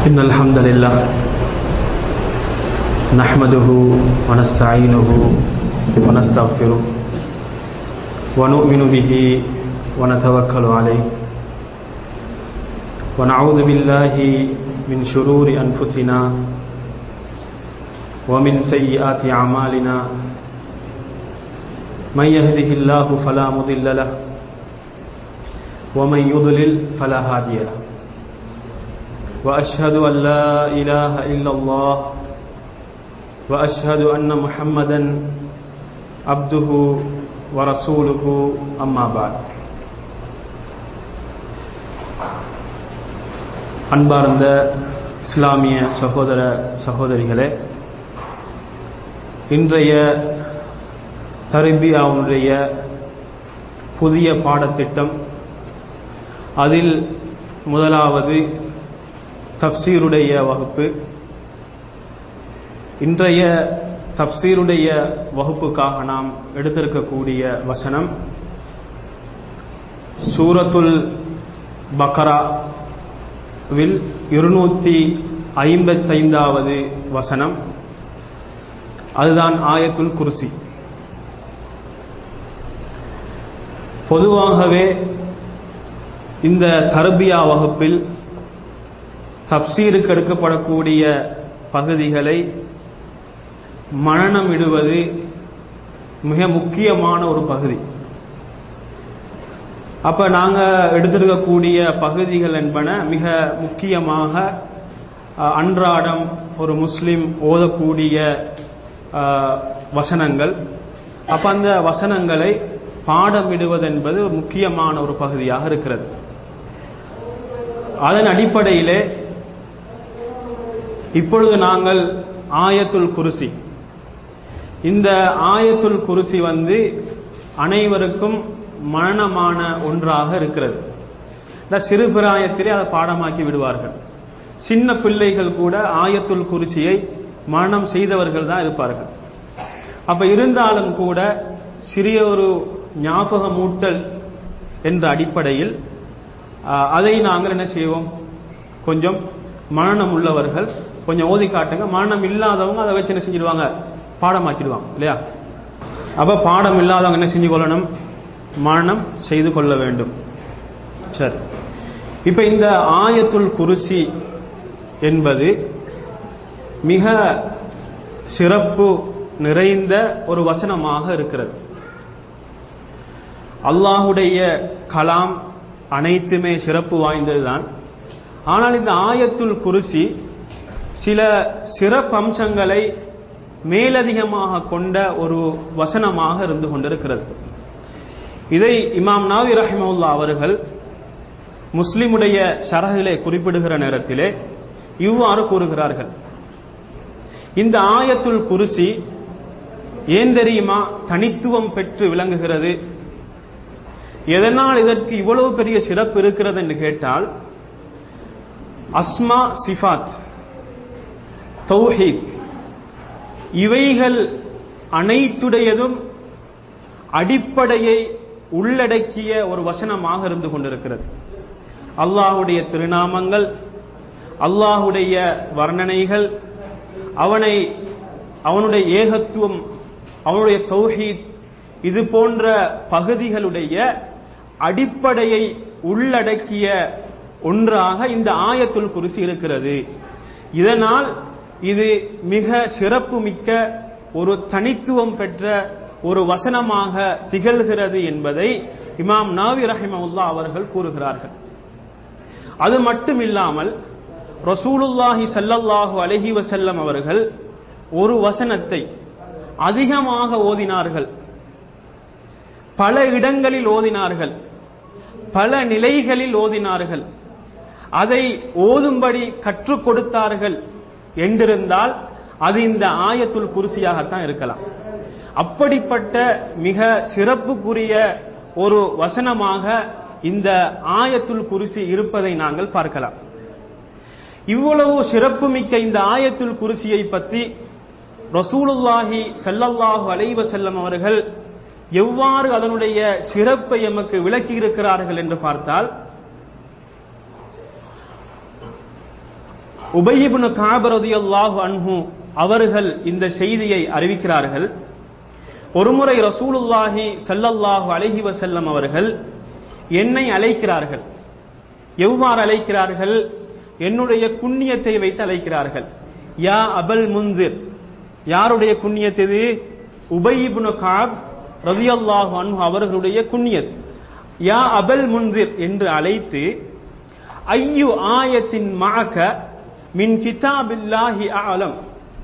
إن الحمد لله نحمده ونستعينه ونستغفره ونؤمن به ونتوكل عليه ونعوذ بالله من شرور أنفسنا ومن سيئات أعمالنا من يهده الله فلا مضل له ومن يضلل فلا هادي له واشهد ان لا اله الا الله واشهد ان محمدا عبده ورسوله اما بعد அன்பார்ந்த இஸ்லாமிய சகோதர சகோதரிகளே இன்றைய தர்பியாவுடைய புதிய பாடத்திட்டம் அதில் முதலாவது தப்சீருடைய வகுப்பு இன்றைய தப்சீருடைய வகுப்புக்காக நாம் எடுத்திருக்கக்கூடிய வசனம் சூரத்துல் பக்கராவில் இருநூத்தி ஐம்பத்தைந்தாவது வசனம் அதுதான் ஆயத்துல் குர்சி பொதுவாகவே இந்த தர்பியா வகுப்பில் தப்சீருக்கு எடுக்கப்படக்கூடிய பகுதிகளை மனநம் இடுவது மிக முக்கியமான ஒரு பகுதி அப்ப நாங்க எடுத்திருக்கக்கூடிய பகுதிகள் என்பன மிக முக்கியமாக அன்றாடம் ஒரு முஸ்லிம் ஓதக்கூடிய வசனங்கள் அப்ப அந்த வசனங்களை பாடமிடுவது என்பது முக்கியமான ஒரு பகுதியாக இருக்கிறது அதன் அடிப்படையிலே இப்பொழுது நாங்கள் ஆயத்துல் குருசி இந்த ஆயத்துல் குருசி வந்து அனைவருக்கும் மரணமான ஒன்றாக இருக்கிறது இந்த சிறு பிராயத்திலே அதை பாடமாக்கி விடுவார்கள் சின்ன பிள்ளைகள் கூட ஆயத்துல் குருசியை மரணம் செய்தவர்கள் தான் இருப்பார்கள் அப்ப இருந்தாலும் கூட சிறிய ஒரு ஞாபகமூட்டல் என்ற அடிப்படையில் அதை நாங்கள் என்ன செய்வோம் கொஞ்சம் மரணம் உள்ளவர்கள் கொஞ்சம் ஓதி காட்டுங்க மரணம் இல்லாதவங்க அதை வச்சு என்ன செஞ்சிடுவாங்க பாடமாக்கிடுவாங்க இல்லையா அப்ப பாடம் இல்லாதவங்க என்ன செஞ்சு கொள்ளணும் மரணம் செய்து கொள்ள வேண்டும் சரி இப்ப இந்த ஆயத்துல் குருசி என்பது மிக சிறப்பு நிறைந்த ஒரு வசனமாக இருக்கிறது அல்லாஹுடைய கலாம் அனைத்துமே சிறப்பு வாய்ந்ததுதான் ஆனால் இந்த ஆயத்துல் குருசி சில சிறப்பு அம்சங்களை மேலதிகமாக கொண்ட ஒரு வசனமாக இருந்து கொண்டிருக்கிறது இதை இமாம் நாவி ரஹிமவுல்லா அவர்கள் முஸ்லிமுடைய ஷரகிலே குறிப்பிடுகிற நேரத்திலே இவ்வாறு கூறுகிறார்கள் இந்த ஆயத்துல் குருசி ஏன் தெரியுமா தனித்துவம் பெற்று விளங்குகிறது எதனால் இதற்கு இவ்வளவு பெரிய சிறப்பு இருக்கிறது என்று கேட்டால் அஸ்மா சிஃபாத் தௌஹீத் இவைகள் அனைத்துடையதும் அடிப்படையை உள்ளடக்கிய ஒரு வசனமாக இருந்து கொண்டிருக்கிறது அல்லாஹுடைய திருநாமங்கள் அல்லாஹுடைய வர்ணனைகள் அவனை அவனுடைய ஏகத்துவம் அவனுடைய தௌஹீத் இது போன்ற பகுதிகளுடைய அடிப்படையை உள்ளடக்கிய ஒன்றாக இந்த ஆயத்துல் குருசி இருக்கிறது இதனால் இது மிக சிறப்பு மிக்க ஒரு தனித்துவம் பெற்ற ஒரு வசனமாக திகழ்கிறது என்பதை இமாம் நாவி ரஹிமவுல்லா அவர்கள் கூறுகிறார்கள் அது மட்டும் இல்லாமல் ரசூலுல்லாஹி சல்லல்லாஹு அலஹி வசல்லம் அவர்கள் ஒரு வசனத்தை அதிகமாக ஓதினார்கள் பல இடங்களில் ஓதினார்கள் பல நிலைகளில் ஓதினார்கள் அதை ஓதும்படி கற்றுக் கொடுத்தார்கள் என்றிருந்தால் அது இந்த ஆயத்துல் குருசியாகத்தான் இருக்கலாம் அப்படிப்பட்ட மிக சிறப்புக்குரிய ஒரு வசனமாக இந்த ஆயத்துல் குருசி இருப்பதை நாங்கள் பார்க்கலாம் இவ்வளவு சிறப்புமிக்க இந்த ஆயத்துல் குருசியை பற்றி ரசூலுல்லாஹி சல்லல்லாஹு அலைவ செல்லம் அவர்கள் எவ்வாறு அதனுடைய சிறப்பை எமக்கு விளக்கி இருக்கிறார்கள் என்று பார்த்தால் உபயிபுனு காபரதியல்லாஹு அன்ஹு அவர்கள் இந்த செய்தியை அறிவிக்கிறார்கள் ஒருமுறை ரசூலுல்லாஹி ஸல்லல்லாஹு அலைஹி வஸல்லம் அவர்கள் என்னை அழைக்கிறார்கள் எவ்வாறு அழைக்கிறார்கள் என்னுடைய குண்ணியத்தை வைத்து அழைக்கிறார்கள் யா அபல் முந்திர் யாருடைய குண்ணியத் இது உபயிபுனு காப் ரதியல்லாஹு அன்ஹு அவர்களுடைய குண்ணியத் யா அபல் முந்திர் என்று அழைத்து ஐயு ஆயத்தின் மாக்க மின் கிதாபில்லாஹி அலம்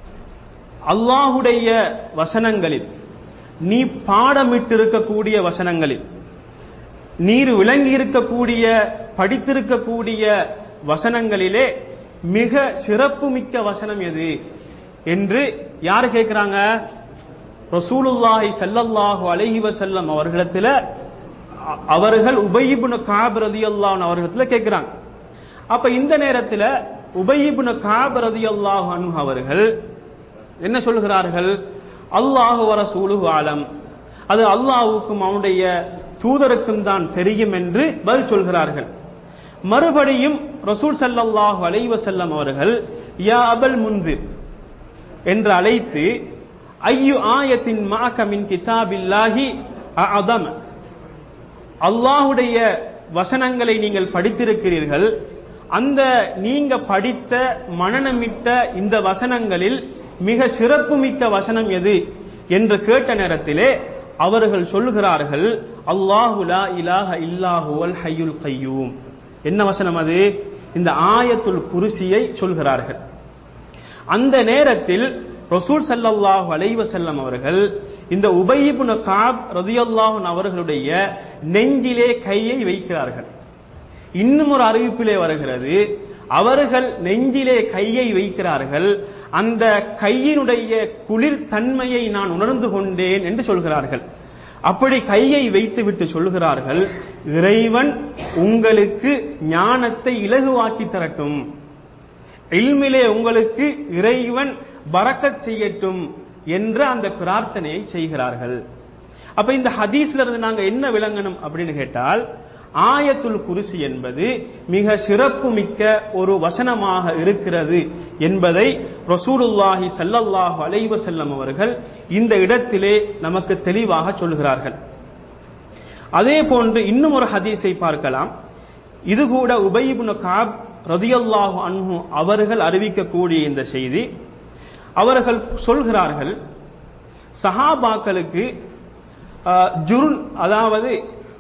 அல்லாஹுடைய வசனங்களில் நீ பாடமிட்டிருக்கக்கூடிய வசனங்களில் நீர் விளங்கி இருக்கக்கூடிய படித்திருக்கக்கூடிய வசனங்களிலே மிக சிறப்புமிக்க வசனம் எது என்று யார் கேட்கிறாங்க ரசூலுல்லாஹி ஸல்லல்லாஹு அலைஹி வஸல்லம் அவர்களிடத்துல அ- அவர்கள் உபயிபுன காப் ரதியல்லாஹு அவர்களிடத்துல கேட்கிறாங்க அப்ப இந்த நேரத்துல உபயிபுன காப் ரதியல்லாஹு அன்ஹு அவர்கள் என்ன சொல்கிறார்கள் அல்லாஹு வ ரசூலுஹு ஆலம் அது அல்லாஹ்வுக்கும் அவனுடைய தூதருக்கும் தான் தெரியும் என்று பதில் சொல்கிறார்கள் மறுபடியும் ரசூல் ஸல்லல்லாஹு அலைஹி வஸல்லம் அவர்கள் யா அபல் முன்திர் என்று அழைத்து ஐயு ஆயத்தின் மாக்க மின் கிதாபில்லாஹி அஅதம அல்லாஹுடைய வசனங்களை நீங்கள் படித்திருக்கிறீர்கள் அந்த நீங்க படித்த மனநமிட்ட இந்த வசனங்களில் மிக சிறப்புமிக்க வசனம் எது என்று கேட்ட நேரத்திலே அவர்கள் சொல்கிறார்கள் அல்லாஹு லா இலாஹ இல்லாஹுவல் ஹய்யுல் கையூம் என்ன வசனம் அது இந்த ஆயத்துல் குருசியை சொல்கிறார்கள் அந்த நேரத்தில் ரசூல் ஸல்லல்லாஹு அலைஹி வஸல்லம் அவர்கள் இந்த உபயிபுன காப் ரதியல்லாஹு அவர்களுடைய நெஞ்சிலே கையை வைக்கிறார்கள் இன்னும் ஒரு அறிவிப்பிலே வருகிறது அவர்கள் நெஞ்சிலே கையை வைக்கிறார்கள் அந்த கையினுடைய குளிர் தன்மையை நான் உணர்ந்து கொண்டேன் என்று சொல்கிறார்கள் அப்படி கையை வைத்துவிட்டு சொல்கிறார்கள் இறைவன் உங்களுக்கு ஞானத்தை இலகுவாக்கி தரட்டும் இல்மிலே உங்களுக்கு இறைவன் பறக்கத் செய்யட்டும் என்ற அந்த பிரார்த்தனையை செய்கிறார்கள் அப்ப இந்த ஹதீஸ்ல இருந்து நாங்க என்ன விளங்கணும் அப்படின்னு கேட்டால் ஆயத்துல் குருசி என்பது மிக சிறப்பு மிக்க ஒரு வசனமாக இருக்கிறது என்பதை ரசூலுல்லாஹி ஸல்லல்லாஹு அலைஹி வஸல்லம் அவர்கள் இந்த இடத்திலே நமக்கு தெளிவாக சொல்கிறார்கள் அதே போன்று இன்னும் ஒரு ஹதீஸை பார்க்கலாம் இது கூட உபயிபுன காப் ரதியல்லாஹு அன்ஹு அவர்கள் அறிவிக்கக்கூடிய இந்த செய்தி அவர்கள் சொல்கிறார்கள் சஹாபாக்களுக்கு அஹ், ஜுர்ன் அதாவது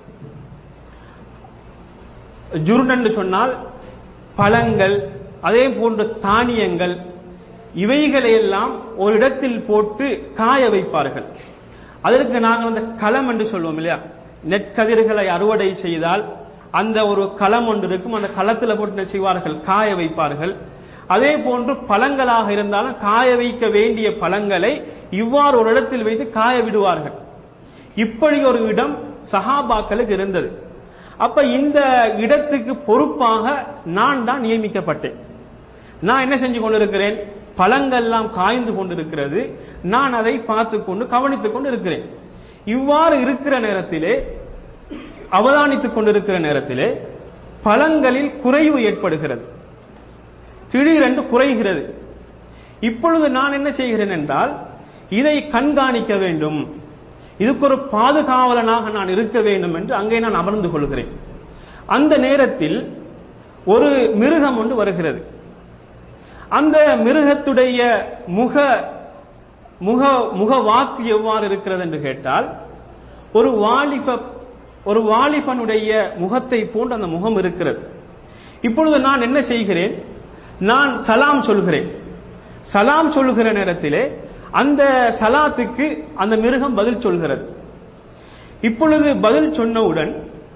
ஜுர்ன் என்று சொன்னால் பழங்கள் அதே போன்ற தானியங்கள் இவைகளையெல்லாம் ஒரு இடத்தில் போட்டு காய வைப்பார்கள் அதற்கு நாங்கள் அந்த களம் என்று சொல்லுவோம் இல்லையா நெற்கதிர்களை அறுவடை செய்தால் அந்த ஒரு களம் ஒன்று இருக்கும் அந்த களத்தில் போட்டு என்ன செய்வார்கள் காய வைப்பார்கள் அதே போன்று பழங்களாக இருந்தாலும் காய வைக்க வேண்டிய பழங்களை இவ்வாறு ஒரு இடத்தில் வைத்து காய விடுவார்கள் இப்படி ஒரு இடம் சஹாபாக்களுக்கு இருந்தது அப்ப இந்த இடத்துக்கு பொறுப்பாக நான் தான் நியமிக்கப்பட்டேன் நான் என்ன செஞ்சு கொண்டிருக்கிறேன் பழங்கள்லாம் காய்ந்து கொண்டிருக்கிறது நான் அதை பார்த்து கொண்டு கவனித்துக் கொண்டு இருக்கிறேன் இவ்வாறு இருக்கிற நேரத்திலே அவதானித்துக் கொண்டிருக்கிற நேரத்திலே பழங்களில் குறைவு ஏற்படுகிறது திடீரென்று குறைகிறது இப்பொழுது நான் என்ன செய்கிறேன் என்றால் இதை கண்காணிக்க வேண்டும் இதுக்கு ஒரு பாதுகாவலனாக நான் இருக்க வேண்டும் என்று அங்கே நான் அமர்ந்து கொள்கிறேன் அந்த நேரத்தில் ஒரு மிருகம் ஒன்று வருகிறது அந்த மிருகத்துடைய முக முக முக வாக்கு எவ்வாறு இருக்கிறது என்று கேட்டால் ஒரு வாலிப ஒரு வாலிபனுடைய முகத்தை போன்று அந்த முகம் இருக்கிறது இப்பொழுது நான் என்ன செய்கிறேன் நான் சலாம் சொல்கிறேன் சலாம் சொல்கிற நேரத்திலே அந்த சலாத்துக்கு அந்த மிருகம் பதில் சொல்கிறது இப்பொழுது பதில் சொன்னவுடன்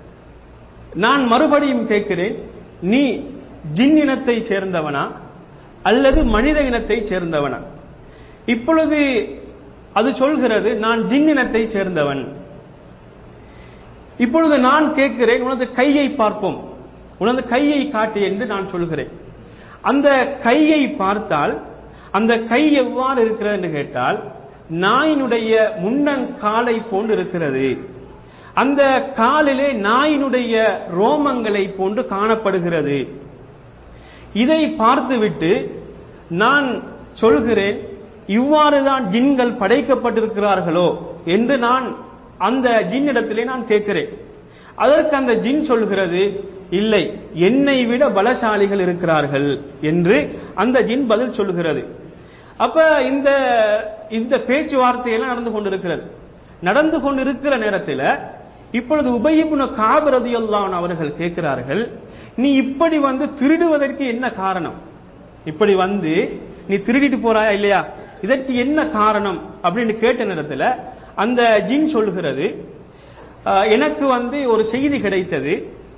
நான் மறுபடியும் கேட்கிறேன் நீ ஜின் இனத்தை சேர்ந்தவனா அல்லது மனித இனத்தை சேர்ந்தவனா இப்பொழுது அது சொல்கிறது நான் ஜின் இனத்தை சேர்ந்தவன் இப்பொழுது நான் கேட்கிறேன் உனது கையை பார்ப்போம் உனது கையை காட்டு என்று நான் சொல்கிறேன் அந்த கையை பார்த்தால் அந்த கை எவ்வாறு இருக்கிறது என்று கேட்டால் நாயினுடைய முன்னங்காலை போன்று இருக்கிறது அந்த காலிலே நாயினுடைய ரோமங்களை போன்று காணப்படுகிறது இதை பார்த்துவிட்டு நான் சொல்கிறேன் இவ்வாறுதான் ஜின்கள் படைக்கப்பட்டிருக்கிறார்களோ என்று நான் அந்த ஜின்னிடத்திலே நான் கேட்கிறேன் அதற்கு அந்த ஜின் சொல்கிறது இல்லை என்னை விட பலசாலிகள் இருக்கிறார்கள் என்று அந்த ஜின் பதில் சொல்கிறது அப்ப இந்த இந்த பேச்சுவார்த்தையெல்லாம் நடந்து கொண்டிருக்கிறது நடந்து கொண்டிருக்கிற நேரத்தில் இப்பொழுது உபயிபுன காபரதியல்லான் அவர்கள் கேட்கிறார்கள் நீ இப்படி வந்து திருடுவதற்கு என்ன காரணம் இப்படி வந்து நீ திருடிட்டு போறாயா இல்லையா இதற்கு என்ன காரணம் அப்படின்னு கேட்ட நேரத்தில் அந்த ஜின் சொல்கிறது "அஹ், எனக்கு வந்து ஒரு செய்தி கிடைத்தது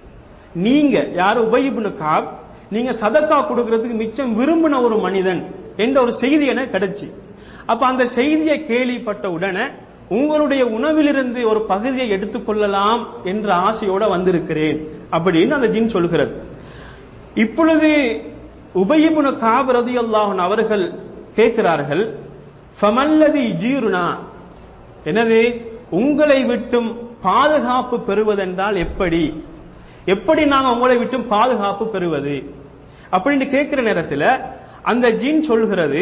நீங்க யார் உபயிபுனு காப் நீங்க சதக்கா கொடுக்கறதுக்கு மிச்சம் விரும்பின ஒரு மனிதன் என்ற ஒரு செய்தி எனக்கு கிடைச்சு அப்ப அந்த செய்தியை கேள்விப்பட்ட உடனே உங்களுடைய உணவிலிருந்து ஒரு பகுதியை எடுத்துக்கொள்ளலாம் என்ற ஆசையோட வந்திருக்கிறேன் அப்படின்னு அந்த ஜின் சொல்கிறது இப்பொழுது உபயிபுன காப் ரதியல்லாஹன் அவர்கள் கேட்கிறார்கள் ஃபமல்லதி ஜீருனா எனது உங்களை விட்டும் பாதுகாப்பு பெறுவதென்றால் எப்படி எப்படி நாங்க உங்களை விட்டும் பாதுகாப்பு பெறுவது அப்படின்னு கேட்கிற நேரத்தில் அந்த ஜீன் சொல்கிறது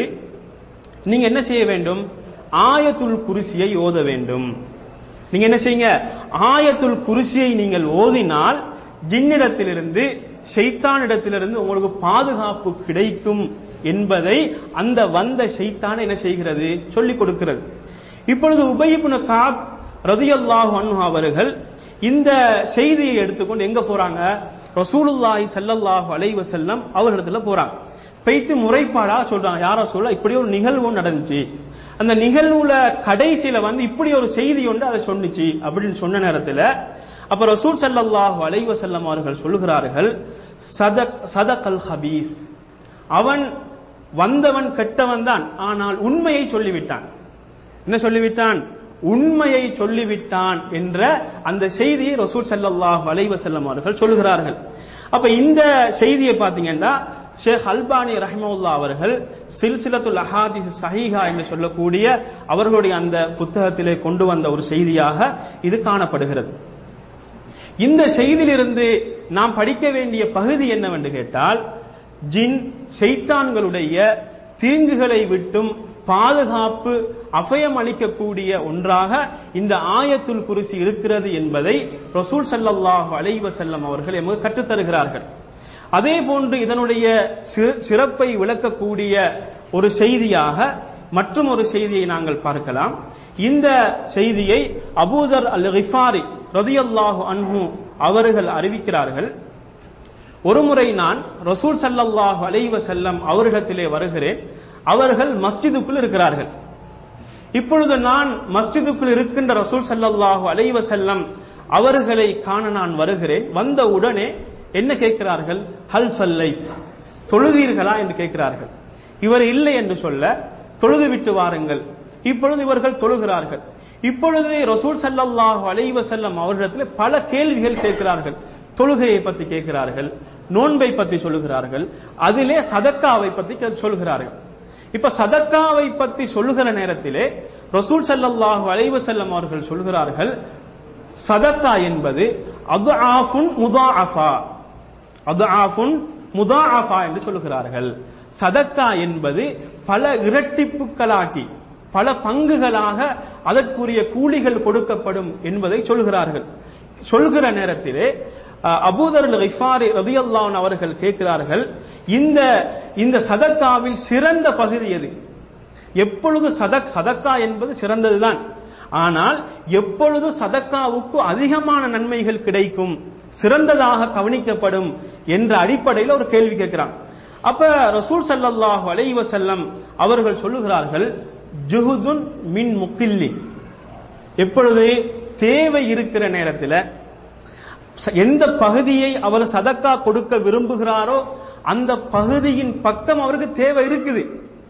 நீங்க என்ன செய்ய வேண்டும் ஆயத்துல் குருசியை ஓத வேண்டும் நீங்க என்ன செய்யுங்க ஆயத்துல் குருசியை நீங்கள் ஓதினால் ஜின்னிடத்திலிருந்து ஷைத்தானிடத்திலிருந்து உங்களுக்கு பாதுகாப்பு கிடைக்கும் என்பதை அந்த வந்த ஷைத்தான் என்ன செய்கிறது சொல்லிக் கொடுக்கிறது இப்பொழுது உபயிபுன காப் ரதியல்லாஹு அன்ஹு அவர்கள் இந்த செய்தியை எடுத்துக்கொண்டு எங்க போறாங்க ரசூலுல்லாஹி ஸல்லல்லாஹு அலைஹி வஸல்லம் அவர்களிடத்துல போறாங்க பெய்த்து முறைப்பாடா சொல்றாங்க யாரோ சொல்ல இப்படி ஒரு நிகழ்வு நடந்துச்சு அந்த நிகழ்வுல கடைசியில வந்து இப்படி ஒரு செய்தி ஒன்று அதை சொன்னுச்சு அப்படின்னு சொன்ன நேரத்தில் அப்ப ரசூல் ஸல்லல்லாஹு அலைஹி வஸல்லம் அவர்கள் சொல்லுகிறார்கள் சதக் சதகல் ஹபீஸ் அவன் வந்தவன் கெட்டவன் தான் ஆனால் உண்மையை சொல்லிவிட்டான் என்ன சொல்லிவிட்டான் உண்மையை சொல்லிவிட்டான் என்ற அந்த செய்தியை ரசூல் ஸல்லல்லாஹு அலைஹி வஸல்லம் அவர்கள் சொல்லுகிறார்கள் அப்ப இந்த செய்தியை பாத்தீங்கன்னா ஷேக் அல்பானி ரஹ்மவுல்லா அவர்கள் சில்சிலத்துல் அஹாதிஸ் சஹீஹா என்று சொல்லக்கூடிய அவர்களுடைய அந்த புத்தகத்திலே கொண்டு வந்த ஒரு செய்தியாக இது காணப்படுகிறது இந்த செய்தியிலிருந்து நாம் படிக்க வேண்டிய பகுதி என்னவென்று கேட்டால் ஜின் ஷைத்தான்களுடைய தீங்குகளை விட்டும் பாதுகாப்பு அபயம் அளிக்கக்கூடிய ஒன்றாக இந்த ஆயத்துல் குருசி இருக்கிறது என்பதை ரசூல் ஸல்லல்லாஹு அலைஹி வஸல்லம் அவர்கள் எமக்கு கற்றுத்தருகிறார்கள் அதே போன்று இதனுடைய சி- சிறப்பை விளக்கக்கூடிய ஒரு செய்தியாக மற்றும் ஒரு செய்தியை நாங்கள் பார்க்கலாம் இந்த செய்தியை அபூதர் அல் கிஃபாரி ரதியல்லாஹு அன்ஹு அவர்கள் அறிவிக்கிறார்கள் ஒருமுறை நான் ரசூல் ஸல்லல்லாஹு அலைஹி வஸல்லம் அவர்களிடத்திலே வருகிறேன் அவர்கள் மஸ்ஜிதுக்குள் இருக்கிறார்கள் இப்பொழுது நான் மஸ்ஜிதுக்குள் இருக்கின்ற ரசூல் ஸல்லல்லாஹு அலைஹி வஸல்லம் அவர்களை காண நான் வருகிறேன் வந்த உடனே என்ன கேட்கிறார்கள் ஹல் சல்லை தொழுதீர்களா என்று கேட்கிறார்கள் இவர் இல்லை என்று சொல்ல தொழுது விட்டு வாருங்கள் இப்பொழுது இவர்கள் தொழுகிறார்கள் இப்பொழுது ரசூல் ஸல்லல்லாஹு அலைஹி வஸல்லம் அவர்களிடத்தில் பல கேள்விகள் கேட்கிறார்கள் தொழுகையை பத்தி கேட்கிறார்கள் நோன்பை பத்தி சொல்லுகிறார்கள் அதிலே சதக்காவை பத்தி கே- சொல்கிறார்கள் இப்ப சதக்காவை பத்தி சொல்லுகிற நேரத்திலே ரசூல் ஸல்லல்லாஹு அலைஹி வஸல்லம் அவர்கள் சொல்கிறார்கள் சதக்கா என்பது அத்ஆஃபுன் முதாஅஃபா அத்ஆஃபுன் முதாஅஃபா என்று சொல்லுகிறார்கள் சதக்கா என்பது பல இரட்டிப்புகளாக்கி பல பங்குகளாக அதற்குரிய கூலிகள் கொடுக்கப்படும் என்பதை சொல்கிறார்கள் சொல்கிற நேரத்திலே அஹ், அபூதர் கிஃபாரி ரதியல்லான் அவர்கள் கேட்கிறார்கள் இந்த இந்த சதக்காவில் சிறந்த பகுதி எது எப்பொழுது சதக் சதக்கா என்பது சிறந்ததுதான் ஆனால் எப்பொழுது சதக்காவுக்கு அதிகமான நன்மைகள் கிடைக்கும் சிறந்ததாக கவனிக்கப்படும் என்ற அடிப்படையில் ஒரு கேள்வி கேட்கிறான் அப்ப ரசூல் ஸல்லல்லாஹு அலைஹி வஸல்லம் அவர்கள் சொல்லுகிறார்கள் ஜுஹுதுன் மின் முக்கில்லி எப்பொழுது தேவை இருக்கிற நேரத்தில் ச- எந்த பகுதியை அவர் சதக்கா கொடுக்க விரும்புகிறாரோ அந்த பகுதியின் பக்கம் அவருக்கு தேவை இருக்குது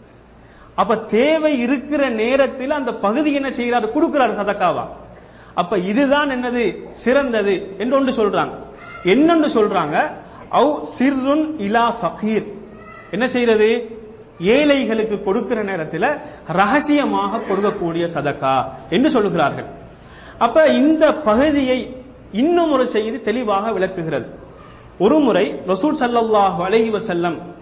அப்ப தேவை இருக்கிற நேரத்தில் அந்த பகுதி என்ன செய்கிறார் கொடுக்கிறார் சதக்காவா அப்ப இதுதான் என்னது சிறந்தது என்று ஒன்று சொல்றாங்க என்னொன்று சொல்றாங்க அவ் சிர்ருன் இலா ஃபகீர் என்ன செய்யறது ஏழைகளுக்கு கொடுக்கிற நேரத்தில் ரகசியமாக கொடுக்கக்கூடிய சதக்கா என்று சொல்லுகிறார்கள் அப்ப இந்த பகுதியை இன்னும் ஒரு செய்தி தெளிவாக விளக்குகிறது ஒருமுறை ரசூல் ஸல்லல்லாஹு அலைஹி வஸல்லம்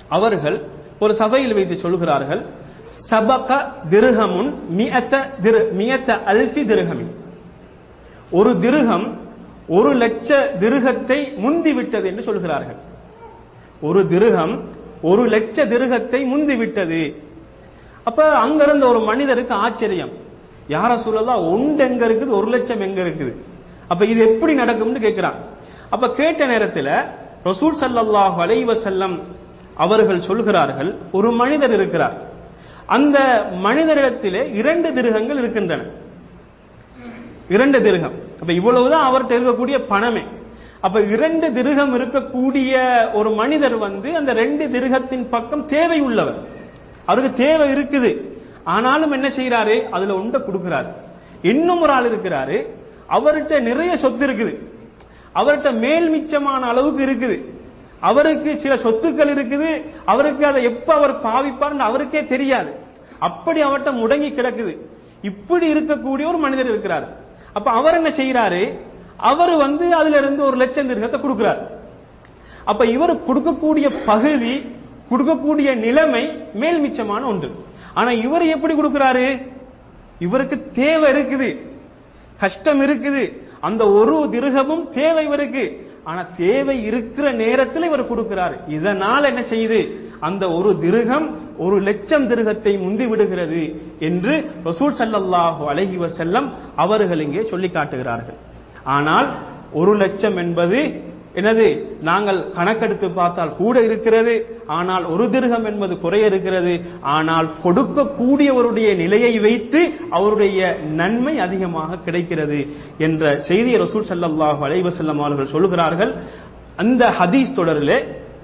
அவர்கள் ஒரு சபையில் வைத்து சொல்கிறார்கள் சபக திருகமுன் மியத்த திரு மியத்த அல்ஃபி திருகமின் ஒரு திருகம் ஒரு லட்ச திருகத்தை முந்தி விட்டது என்று சொல்கிறார்கள் ஒரு திருகம் ஒரு லட்ச திருகத்தை முந்தி விட்டது அப்ப அங்கிருந்த ஒரு மனிதருக்கு ஆச்சரியம் யார சொல்லலாம் ஒன்று எங்க இருக்குது ஒரு லட்சம் எங்க இருக்குது அப்ப இது எப்படி நடக்கும்னு கேட்கிறான் அப்ப கேட்ட நேரத்தில் ரசூல் சல்லல்லாஹு அலைஹி வஸல்லம் அவர்கள் சொல்கிறார்கள் ஒரு மனிதர் இருக்கிறார் அந்த மனிதரிடத்திலே இரண்டு திருகங்கள் இருக்கின்றன இரண்டு திருகம் அப்ப இவ்வளவுதான் அவர்கிட்ட இருக்கக்கூடிய பணமே அப்ப இரண்டு திருகம் இருக்கக்கூடிய ஒரு மனிதர் வந்து அந்த ரெண்டு திருகத்தின் பக்கம் தேவை உள்ளவர் அவருக்கு தேவை இருக்குது ஆனாலும் என்ன செய்யறாரு அதுல ஒன்றை கொடுக்கிறாரு இன்னும் ஒரு ஆள் இருக்கிறாரு அவர்கிட்ட நிறைய சொத்து இருக்குது அவர்கிட்ட மேல் மிச்சமான அளவுக்கு இருக்குது அவருக்கு சில சொத்துக்கள் இருக்குது அவருக்கு அதை எப்ப அவர் பாவிப்பார்னு அவருக்கே தெரியாது அப்படி அவர்கிட்ட முடங்கி கிடக்குது இப்படி இருக்கக்கூடிய ஒரு மனிதர் இருக்கிறார் அப்ப அவர் என்ன செய்யறாரு அவர் வந்து அதுல இருந்து ஒரு லட்சம் திருகத்தை கொடுக்கிறார் அப்ப இவர் கொடுக்கக்கூடிய பகுதி கொடுக்கக்கூடிய நிலைமை மேல் மிச்சமான ஒன்று ஆனா இவர் எப்படி கொடுக்கிறாரு இவருக்கு தேவை இருக்குது கஷ்டம் இருக்குது அந்த ஒரு திருகமும் தேவை இவருக்கு ஆனா தேவை இருக்கிற நேரத்தில் இவர் கொடுக்கிறார் இதனால் என்ன செய்யுது அந்த ஒரு திருகம் ஒரு லட்சம் திருகத்தை முந்தி விடுகிறது என்று ரசூல் சல்லல்லாஹு அலைஹி வஸல்லம் அவர்கள் இங்கே சொல்லி காட்டுகிறார்கள் ஆனால் ஒரு லட்சம் என்பது என்னது நாங்கள் கணக்கெடுத்து பார்த்தால் கூட இருக்கிறது ஆனால் ஒரு திருகம் என்பது குறைய இருக்கிறது ஆனால் கொடுக்கக்கூடியவருடைய நிலையை வைத்து அவருடைய நன்மை அதிகமாக கிடைக்கிறது என்ற செய்தியை ரசூல் சல்லல்லாஹு அலைவசல்லம் அவர்கள் சொல்கிறார்கள் அந்த ஹதீஸ் தொடரிலே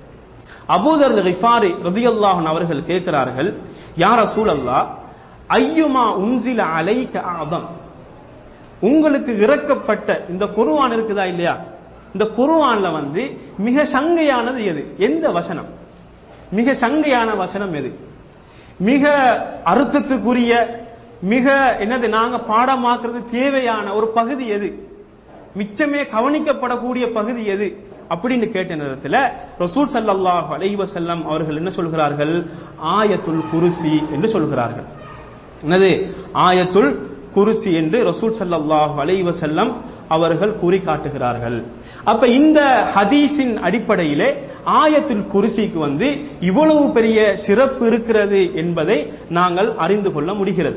அபூதர் ரிஃபாரி ரதியல்லாஹன் அவர்கள் கேட்கிறார்கள் யார் ரசூல் அல்லா ஐயுமா உன்சில அலைக்க ஆதம் உங்களுக்கு இறக்கப்பட்ட இந்த குருவான் இருக்குதா இல்லையா இந்த குருவான்ல வந்து மிக சங்கையானது எது எந்த வசனம் மிக சங்கையான வசனம் எது மிக அர்த்தத்துக்குரிய மிக என்னது நாங்க பாடமாக்குறது தேவையான ஒரு பகுதி எது மிச்சமே கவனிக்கப்படக்கூடிய பகுதி எது அப்படின்னு கேட்ட நேரத்தில் ரசூல் சல்லாஹ் அலைவசல்லம் அவர்கள் என்ன சொல்கிறார்கள் ஆயத்துல் குருசி என்று சொல்கிறார்கள் என்னது ஆயத்துல் குருசி என்று ரசூல் சல்லாஹ் அலைவசல்லம் அவர்கள் கூறி காட்டுகிறார்கள் அப்ப இந்த ஹதீஸின் அடிப்படையிலே ஆயத்துல் குருசிக்கு வந்து இவ்வளவு பெரிய சிறப்பு இருக்கிறது என்பதை நாங்கள் அறிந்து கொள்ள முடிகிறது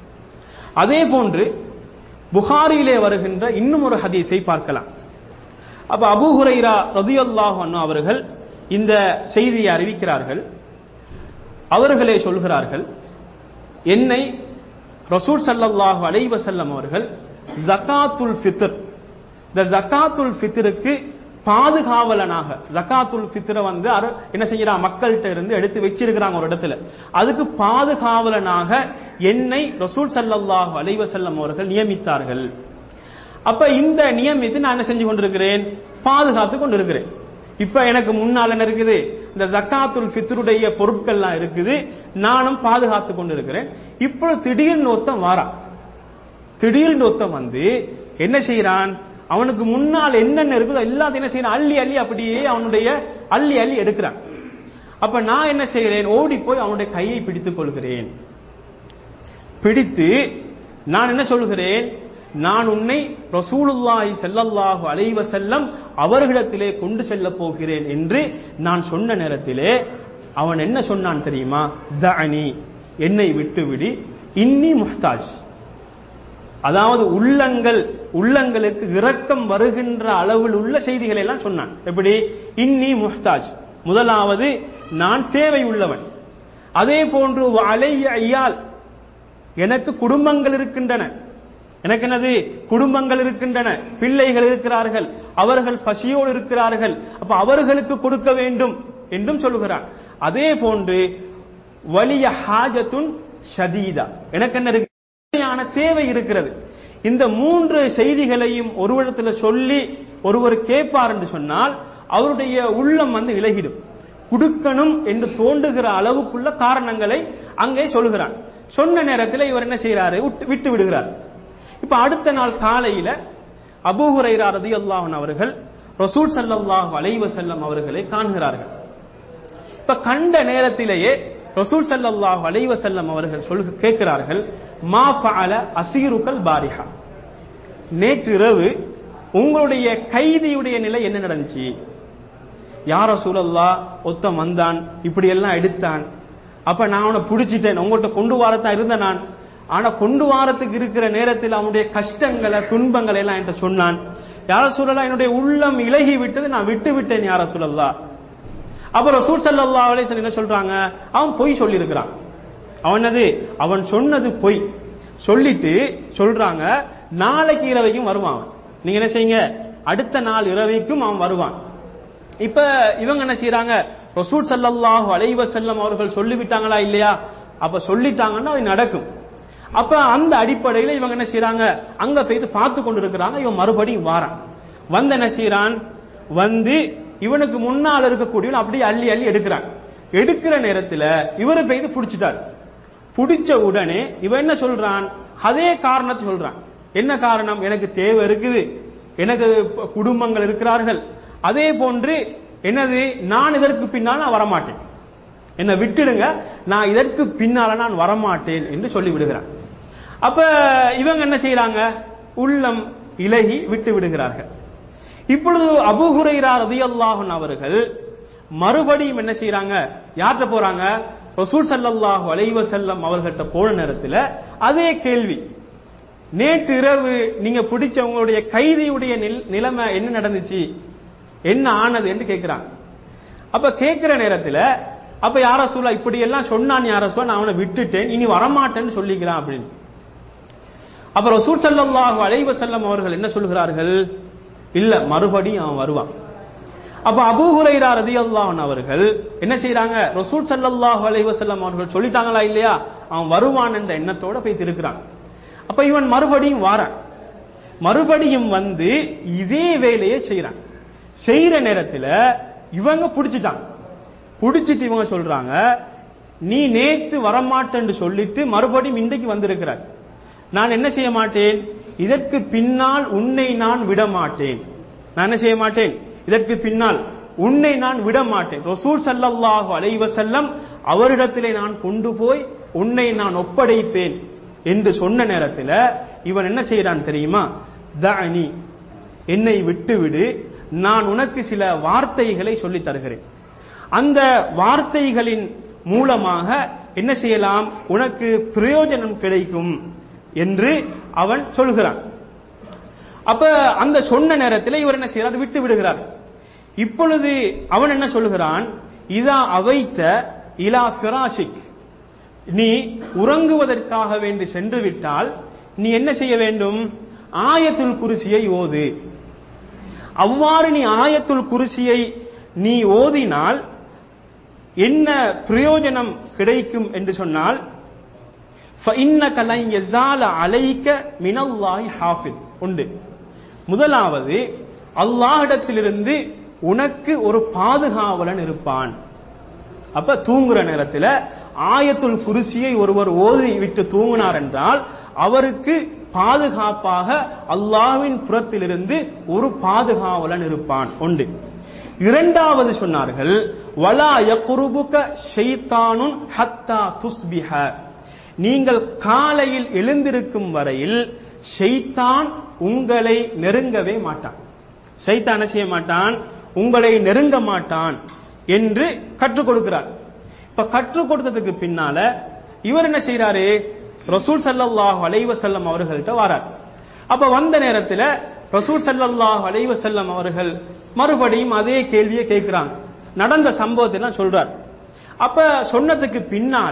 அதே போன்று புகாரியிலே வருகின்ற இன்னும் ஒரு ஹதீஸை பார்க்கலாம் அப்ப அபு ஹுரைரா ரதியல்லாஹு அண்ணா அவர்கள் இந்த செய்தியை அறிவிக்கிறார்கள் அவர்களே சொல்கிறார்கள் என்னை ரசூல் சல்லல்லாஹு அலைவசல்லம் அவர்கள் ஜக்காத்துல் ஃபித்ர் இந்த ஜக்காத்துல் ஃபித்ருக்கு பாதுகாவலனாக ஜக்காத்துல் ஃபித்ரை வந்து என்ன செய்யறான் மக்கள்கிட்ட இருந்து எடுத்து வச்சிருக்கிறாங்க ஒரு இடத்துல அதுக்கு பாதுகாவலனாக என்னை ரசூல் சல்லல்லாஹு அலைவசல்லம் அவர்கள் நியமித்தார்கள் அப்ப இந்த நியமித்து நான் என்ன செஞ்சு கொண்டிருக்கிறேன் பாதுகாத்து கொண்டிருக்கிறேன் இப்ப எனக்கு முன்னால் என்ன இருக்குது இந்த ஜக்காத்துல் ஃபித்ருடைய பொருட்கள்லாம் இருக்குது நானும் பாதுகாத்து கொண்டிருக்கிறேன் இப்போ திடீர்னு ஒருத்தன் வாரான் திடீர்னு ஒருத்தன் வந்து என்ன செய்யறான் அவனுக்கு முன்னால் என்னென்ன இருக்குதோ எல்லாத்தையும் என்ன செய்யறான் அள்ளி அள்ளி அப்படியே அவனுடைய அள்ளி அள்ளி எடுக்கிறான் அப்ப நான் என்ன செய்கிறேன் ஓடி போய் அவனுடைய கையை பிடித்துக் கொள்கிறேன் பிடித்து நான் என்ன சொல்கிறேன் நான் உன்னை ரசூலுல்லாஹி செல்லல்லாஹு அலைவ செல்லம் அவர்களிடத்திலே கொண்டு செல்ல போகிறேன் என்று நான் சொன்ன நேரத்திலே அவன் என்ன சொன்னான் தெரியுமா தனி என்னை விட்டுவிடி இன்னி முஹ்தாஜ் அதாவது உள்ளங்கள் உள்ளங்களுக்கு இரக்கம் வருகின்ற அளவில் உள்ள செய்திகளை எல்லாம் சொன்னான் எப்படி இன்னி முஹ்தாஜ் முதலாவது நான் தேவை உள்ளவன் அதே போன்று அலைய ஐயால் எனக்கு குடும்பங்கள் இருக்கின்றன எனக்கு என்னது குடும்பங்கள் இருக்கின்றன பிள்ளைகள் இருக்கிறார்கள் அவர்கள் பசியோடு இருக்கிறார்கள் அப்ப அவர்களுக்கு கொடுக்க வேண்டும் என்றும் சொல்லுகிறான் அதே போன்று வலிய ஹாஜத்துன் ஷதீதா எனக்கு என்ன இருக்கு தேவை இருக்கிறது இந்த மூன்று செய்திகளையும் ஒருவரிடத்தில் சொல்லி ஒருவர் கேட்பார் என்று சொன்னால் அவருடைய உள்ளம் வந்து விலகிடும் கொடுக்கணும் என்று தோண்டுகிற அளவுக்குள்ள காரணங்களை அங்கே சொல்லுகிறான் சொன்ன நேரத்தில் இவர் என்ன செய்யறாரு விட்டு விடுகிறார் இப்ப அடுத்த நாள் காலையில அபூஹுரைரா ரதி அல்லாஹன் அவர்கள் ரசூல் சல்லாஹ் அலைவ செல்லம் அவர்களை காண்கிறார்கள் இப்ப கண்ட நேரத்திலேயே ரசூல் ஸல்லல்லாஹு அலைஹி வஸல்லம் அவர்கள் சொல் கேட்கிறார்கள் மா ஃபஅல அசீருக்கல் பாரிஹா நேற்று இரவு உங்களுடைய கைதியுடைய நிலை என்ன நடந்துச்சு யார சூழல்லா ஒத்தன் வந்தான் இப்படி எல்லாம் எடுத்தான் அப்ப நான் அவனை பிடிச்சிட்டேன் உங்கள்கிட்ட கொண்டு வாரத்தான் இருந்தேன் நான் ஆனா கொண்டு வாரத்துக்கு இருக்கிற நேரத்தில் அவனுடைய கஷ்டங்களை துன்பங்களை எல்லாம் என்கிட்ட சொன்னான் யார சூழலா என்னுடைய உள்ளம் இலகி விட்டது நான் விட்டு விட்டேன் யார சூழல்லா அப்ப ரசூல் ஸல்லல்லாஹு அலைஹி வஸல்லம் என்ன சொல்றாங்க அவன் பொய் சொல்லி இருக்கிறான் அவனது அவன் சொன்னது பொய் சொல்லிட்டு சொல்றாங்க நாளைக்கு இரவைக்கும் வருவான் அவன். நீங்க என்ன செய்யுங்க அடுத்த நாள் இரவைக்கும் அவன் வருவான் இப்ப இவங்க என்ன செய்யறாங்க ரசூல் ஸல்லல்லாஹு அலைஹி வஸல்லம் அவர்கள் சொல்லிவிட்டாங்களா இல்லையா அப்ப சொல்லிட்டாங்கன்னா அது நடக்கும் அப்ப அந்த அடிப்படையில இவங்க என்ன செய்யறாங்க அங்க போயிட்டு பார்த்து கொண்டு இருக்கிறாங்க இவன் மறுபடியும் வாரான் வந்து என்ன செய்யறான் வந்து இவனுக்கு முன்னால் இருக்கக்கூடியவன் அப்படியே அள்ளி அள்ளி எடுக்கிறான் எடுக்கிற நேரத்துல இவரை போயிட்டு பிடிச்சிட்டார் பிடிச்ச உடனே இவன் என்ன சொல்றான் அதே காரணத்தை சொல்றான் என்ன காரணம் எனக்கு தேவை இருக்குது எனக்கு குடும்பங்கள் இருக்கிறார்கள் அதே போன்று என்னது நான் இதற்கு பின்னால் நான் வரமாட்டேன் என்னை விட்டுடுங்க நான் இதற்கு பின்னால நான் வரமாட்டேன் என்று சொல்லி விடுகிறான் அப்ப இவங்க என்ன செய்யறாங்க உள்ளம் இலகி விட்டு விடுகிறார்கள் இப்பொழுது அபூ ஹுரைரா ரதியல்லாஹு அவர்கள் மறுபடியும் என்ன செய்யறாங்க யார்கிட்ட போறாங்க ரசூல் ஸல்லல்லாஹு அலைஹி வஸல்லம் அவர்கள்ட்ட போன நேரத்துல அதே கேள்வி நேற்று இரவு நீங்க பிடிச்ச உங்களுடைய கைதியுடைய நில்- நிலைமை என்ன நடந்துச்சு என்ன ஆனது என்று கேட்கிறாங்க அப்ப கேட்கிற நேரத்துல அப்ப யார சொல்ல இப்படி எல்லாம் சொன்னான் யார சொல்ல நான் அவனை விட்டுட்டேன் இனி வரமாட்டேன்னு சொல்லிக்கிறான் அப்படின்னு அப்ப ரசூல் ஸல்லல்லாஹு அலைஹி வஸல்லம் அவர்கள் என்ன சொல்கிறார்கள் இல்ல மறுபடியும் அவன் வருவான் அப்ப அபூ ஹுரைரா ரலியல்லாஹு அன்ஹு அவர்கள் என்ன செய்றாங்க ரசூல் ஸல்லல்லாஹு அலைஹி வஸல்லம் அவர்கள் சொல்லிட்டாங்களா இல்லையா அவன் வருவான் என்ற எண்ணத்தோட போய் திருக்கிறான் அப்ப இவன் மறுபடியும் வாரான் மறுபடியும் வந்து இதே வேலையை செய்யறான் செய்யற நேரத்துல இவங்க புடிச்சிட்டாங்க புடிச்சிட்டு இவங்க சொல்றாங்க நீ நேத்து வரமாட்டேன்னு சொல்லிட்டு மறுபடியும் இன்றைக்கு வந்திருக்கிறாய் நான் என்ன செய்ய மாட்டேன் இதற்கு பின்னால் உன்னை நான் விட மாட்டேன் நான் என்ன செய்ய மாட்டேன் இதற்கு பின்னால் உன்னை நான் விட மாட்டேன் ரசூல் ஸல்லல்லாஹு அலைஹி வஸல்லம் அவரிடத்திலே நான் கொண்டு போய் உன்னை நான் ஒப்படைப்பேன் என்று சொன்ன நேரத்தில் இவன் என்ன செய்யறான் தெரியுமா தஅனி என்னை விட்டுவிடு நான் உனக்கு சில வார்த்தைகளை சொல்லித் தருகிறேன் அந்த வார்த்தைகளின் மூலமாக என்ன செய்யலாம் உனக்கு பிரயோஜனம் கிடைக்கும் என்று அவன் சொல்கிறான் அப்ப அந்த சொன்ன நேரத்தில் இவர் என்ன செய்யறார் விட்டு விடுகிறார் இப்பொழுது அவன் என்ன சொல்கிறான் இதா அவைத்த இலா ஃபிராஷிக் நீ உறங்குவதற்காக வேண்டி சென்று விட்டால் நீ என்ன செய்ய வேண்டும் ஆயத்துல் குருசியை ஓது அவ்வாறு நீ ஆயத்துல் குருசியை நீ ஓதினால் என்ன பிரயோஜனம் கிடைக்கும் என்று சொன்னால் فَإِنَّكَ لَنْ يَزَالَ عَلَيْكَ مِنَ اللَّهِ حَافِظٌ உண்டு முதலாவது அல்லாஹ்விடத்திலிருந்து உனக்கு ஒரு பாதுகாவலன் இருப்பான் அப்ப தூங்குற நேரத்துல ஆயத்துல் குருசியை ஒருவர் ஓதி விட்டு தூங்கினார் என்றால் அவருக்கு பாதுகாப்பாக அல்லாஹ்வின் புறத்திலிருந்து ஒரு பாதுகாவலன் இருப்பான் உண்டு இரண்டாவது சொன்னார்கள் வலா யக்ருபுக ஷைத்தானுன் ஹத்தா துஸ்பிஹ நீங்கள் காலையில் எழுந்திருக்கும் வரையில் ஷைத்தான் உங்களை நெருங்கவே மாட்டான் ஷைத்தான் என்ன செய்ய மாட்டான் உங்களை நெருங்க மாட்டான் என்று கற்றுக் கொடுக்கிறார் இப்ப கற்றுக் கொடுத்ததுக்கு பின்னால இவர் என்ன செய்யறாரு ரசூல் ஸல்லல்லாஹு அலைஹி வஸல்லம் அவர்கள்ட்ட வரார் அப்ப வந்த நேரத்துல ரசூல் ஸல்லல்லாஹு அலைஹி வஸல்லம் அவர்கள் மறுபடியும் அதே கேள்வியை கேட்கிறாங்க நடந்த சம்பவத்தை எல்லாம் சொல்றார் அப்ப சொன்னதுக்கு பின்னால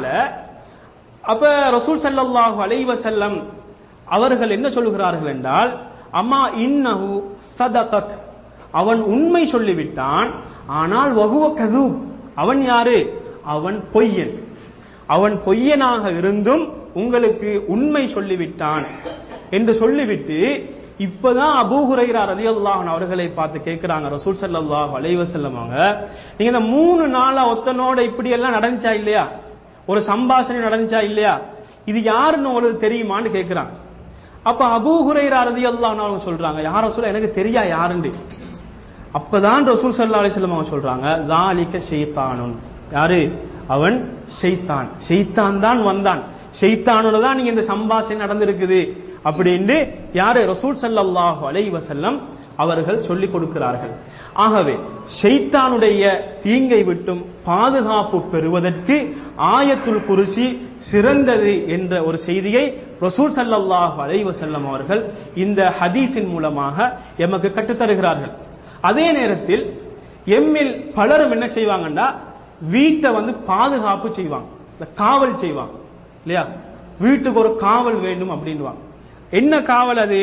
அப்ப ரசூல் ஸல்லல்லாஹு அலைஹி வஸல்லம் அவர்கள் என்ன சொல்லுகிறார்கள் என்றால் அம்மா இன்னஹு சதகக் அவன் உண்மை சொல்லிவிட்டான் ஆனால் வகுவ கதூப் அவன் யாரு அவன் பொய்யன் அவன் பொய்யனாக இருந்தும் உங்களுக்கு உண்மை சொல்லிவிட்டான் என்று சொல்லிவிட்டு இப்பதான் அபூ ஹுரைரா ரலியல்லாஹு அன்ஹு அவர்களை பார்த்து கேட்கிறாங்க ரசூல் ஸல்லல்லாஹு அலைஹி வஸல்லம் அவங்க நீங்க இந்த மூணு நாளா ஒத்தனோட இப்படி எல்லாம் நடந்துச்சா இல்லையா ஒரு சம்பாஷணை நடந்துச்சா இல்லையா இது யாருன்னு உங்களுக்கு தெரியுமான்னு கேட்கிறாங்க அப்ப அபூ ஹுரைரா ரலியல்லாஹு அன்ஹு அவங்க சொல்றாங்க யார சொல்ல எனக்கு தெரியா யாருன்னு அப்பதான் ரசூல் ஸல்லல்லாஹு அலைஹி வஸல்லம் அவங்க சொல்றாங்க ஜாலிக ஷைத்தானுன் யாரு அவன் ஷைத்தான் ஷைத்தான் தான் வந்தான் ஷைத்தானோட தான் நீங்க இந்த சம்பாஷணை நடந்திருக்குது அப்படின்னு யாரு ரசூல் ஸல்லல்லாஹு அலைஹி வஸல்லம் அவர்கள் சொல்லிக் கொடுக்கிறார்கள் ஆகவே ஷைத்தானுடைய தீங்கை விட்டும் பாதுகாப்பு பெறுவதற்கு ஆயத்துல் குருசி சிறந்தது என்ற ஒரு செய்தியை ரசூல் ஸல்லல்லாஹு அலைஹி வஸல்லம் அவர்கள் இந்த ஹதீஸின் மூலமாக எமக்கு கற்றுத்தருகிறார்கள் அதே நேரத்தில் எம்மில் பலரும் என்ன செய்வாங்கன்னா வீட்டை வந்து பாதுகாப்பு செய்வாங்க இந்த காவல் செய்வாங்க இல்லையா வீட்டுக்கு ஒரு காவல் வேண்டும் அப்படின்வாங்க என்ன காவல் அது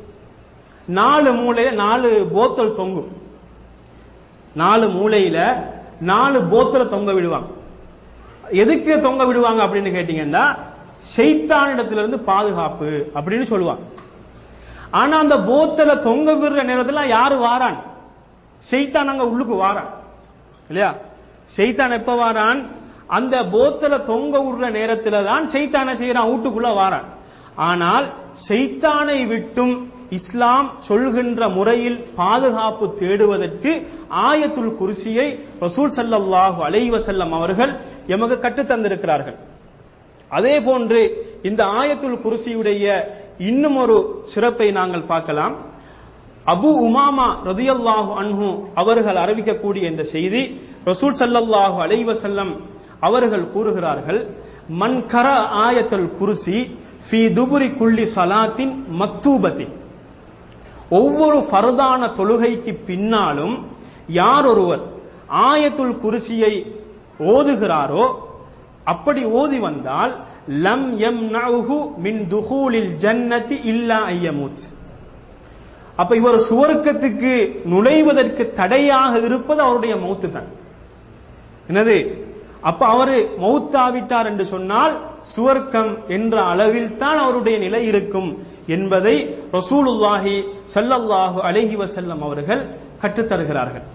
நாலு மூலையில நாலு போத்தல் தொங்கும் நாலு மூலையில நாலு போத்தலை தொங்க விடுவாங்க எதுக்கு தொங்க விடுவாங்க அப்படின்னு கேட்டீங்கன்னா ஷைத்தானிடத்திலிருந்து பாதுகாப்பு அப்படின்னு சொல்லுவாங்க ஆனா அந்த போத்தலை தொங்க விடுற நேரத்துல யாரு வாரான் ஷைத்தான் அங்க உள்ளுக்கு வாரான் இல்லையா ஷைத்தான் எப்ப வாரான் அந்த போத்தலை தொங்க விடுற நேரத்துல தான் ஷைத்தானை செய்யறான் வீட்டுக்குள்ள வாரான் ஆனால் ஷைத்தானை விட்டும் இஸ்லாம் சொல்கின்ற முறையில் பாதுகாப்பு தேடுவதற்கு ஆயத்துல் குர்சியை ரசூல் ஸல்லல்லாஹு அலைஹி வஸல்லம் அவர்கள் எமக்கு கற்றுத் தந்திருக்கிறார்கள் அதே போன்று இந்த ஆயத்துல் குர்சியுடைய இன்னும் ஒரு சிறப்பை நாங்கள் பார்க்கலாம் அபு உமாமா ரதியல்லாஹு அன்ஹு அவர்கள் அறிவிக்கக்கூடிய இந்த செய்தி ரசூல் ஸல்லல்லாஹு அலைஹி வஸல்லம் அவர்கள் கூறுகிறார்கள் மன் கர ஆயத்துல் குர்சி ஃபி துபுரி குள்ளி சலாத்தின் மக்தூபத்தி ஒவ்வொரு ஃபர்தான தொழுகைக்கு பின்னாலும் யார் ஒருவர் ஆயத்துல் குர்சியை ஓதுகிறாரோ அப்படி ஓதி வந்தால் லம் எம் மின் துஹூலில் ஜன்னதி இல்லா ஐயமூத் அப்ப இவர் சுவர்க்கத்துக்கு நுழைவதற்கு தடையாக இருப்பது அவருடைய மௌத்து தான் என்னது அப்ப அவரு மௌத்தாவிட்டார் என்று சொன்னால் சுவர்க்கம் என்ற அளவில் தான் அவருடைய நிலை இருக்கும் என்பதை ரசூலுல்லாஹி ஸல்லல்லாஹு அலைஹி வஸல்லம் அவர்கள் கற்றுத்தருகிறார்கள்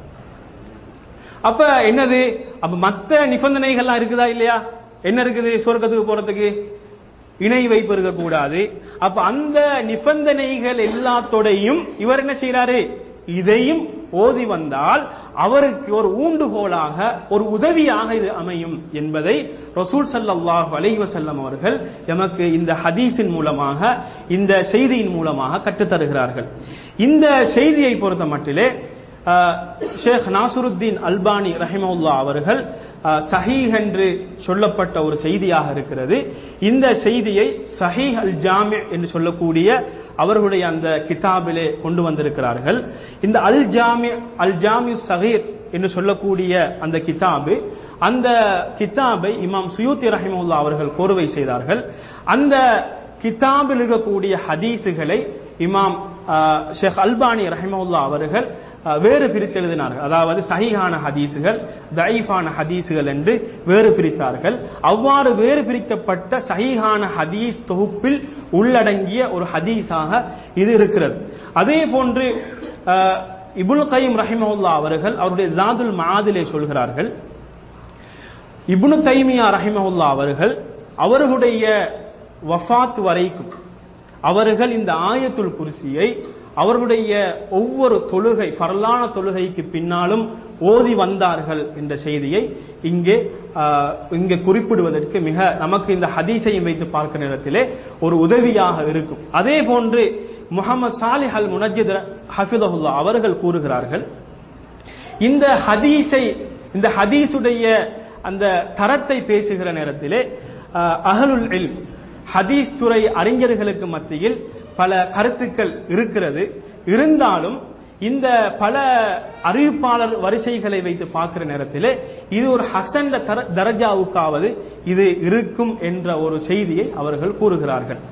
அப்ப என்னது அப்ப மத்த நிபந்தனைகள்லாம் இருக்குதா இல்லையா என்ன இருக்குது சுவர்க்கத்துக்கு போறதுக்கு இணை வைப்பு இருக்கக்கூடாது அப்ப அந்த நிபந்தனைகள் எல்லாத்தோடையும் இவர் என்ன செய்யறாரு இதையும் ஓதி வந்தால் அவருக்கு ஒரு ஊண்டுகோலாக ஒரு உதவியாக இது அமையும் என்பதை ரசூல் ஸல்லல்லாஹு அலைஹி வஸல்லம் அவர்கள் எமக்கு இந்த ஹதீஸின் மூலமாக இந்த செய்தியின் மூலமாக கற்றுத்தருகிறார்கள் இந்த செய்தியை பொறுத்த மட்டிலே அஹ், ஷேக் நாசருத்தீன் அல்பானி ரஹிமவுல்லா அவர்கள் அஹ், சஹீஹ் என்று சொல்லப்பட்ட ஒரு செய்தியாக இருக்கிறது இந்த செய்தியை சஹீஹ் அல் ஜாமி என்று சொல்லக்கூடிய அவர்களுடைய அந்த கிதாபிலே கொண்டு வந்திருக்கிறார்கள் இந்த அல் ஜாமி அல் ஜாமி சஹீர் என்று சொல்லக்கூடிய அந்த கிதாபு அந்த கிதாபை இமாம் சுயூத்தி ரஹிமவுல்லா அவர்கள் கோர்வை செய்தார்கள் அந்த கிதாபில் இருக்கக்கூடிய ஹதீஸுகளை இமாம் அஹ், ஷேக் அல்பானி ரஹிமவுல்லா அவர்கள் அஹ், வேறு பிரித்து எழுதினார்கள் அதாவது சஹீஹான ஹதீஸுகள் தயீஃபான ஹதீஸுகள் என்று வேறு பிரித்தார்கள் அவ்வாறு வேறு பிரிக்கப்பட்ட சஹீஹான ஹதீஸ் தொகுப்பில் உள்ளடங்கிய ஒரு ஹதீஸாக இது இருக்கிறது அதே போன்று அஹ், இபுல் கைம் ரஹிமவுல்லா அவர்கள் அவருடைய ஜாதுல் மாதிலே சொல்கிறார்கள் இப்னு தைமியா ரஹிமஹுல்லா அவர்கள் அவர்களுடைய வஃபாத் வரைக்கும் அவர்கள் இந்த ஆயத்துல் குர்சியை அவர்களுடைய ஒவ்வொரு தொழுகை ஃபர்லான தொழுகைக்கு பின்னாலும் ஓதி வந்தார்கள் என்ற செய்தியை இங்கே ஆஹ், இங்கே குறிப்பிடுவதற்கு மிக நமக்கு இந்த ஹதீஸையும் வைத்து பார்க்கிற நேரத்திலே ஒரு உதவியாக இருக்கும் அதே போன்று முகமது சாலிஹ் அல் முனஜித் ஹஃபிதஹுல்லா அவர்கள் கூறுகிறார்கள் இந்த ஹதீஸை இந்த ஹதீஸுடைய அந்த தரத்தை பேசுகிற நேரத்திலே அஹ், அஹலுல் இல்ம் ஹதீஸ் துறை அறிஞர்களுக்கு மத்தியில் பல கருத்துக்கள் இருக்கிறது இருந்தாலும் இந்த பல அறிவிப்பாளர் வரிசைகளை வைத்து பார்க்கிற நேரத்திலே இது ஒரு ஹசன் தர தரஜாவுக்காவது இது இருக்கும் என்ற ஒரு செய்தியை அவர்கள் கூறுகிறார்கள்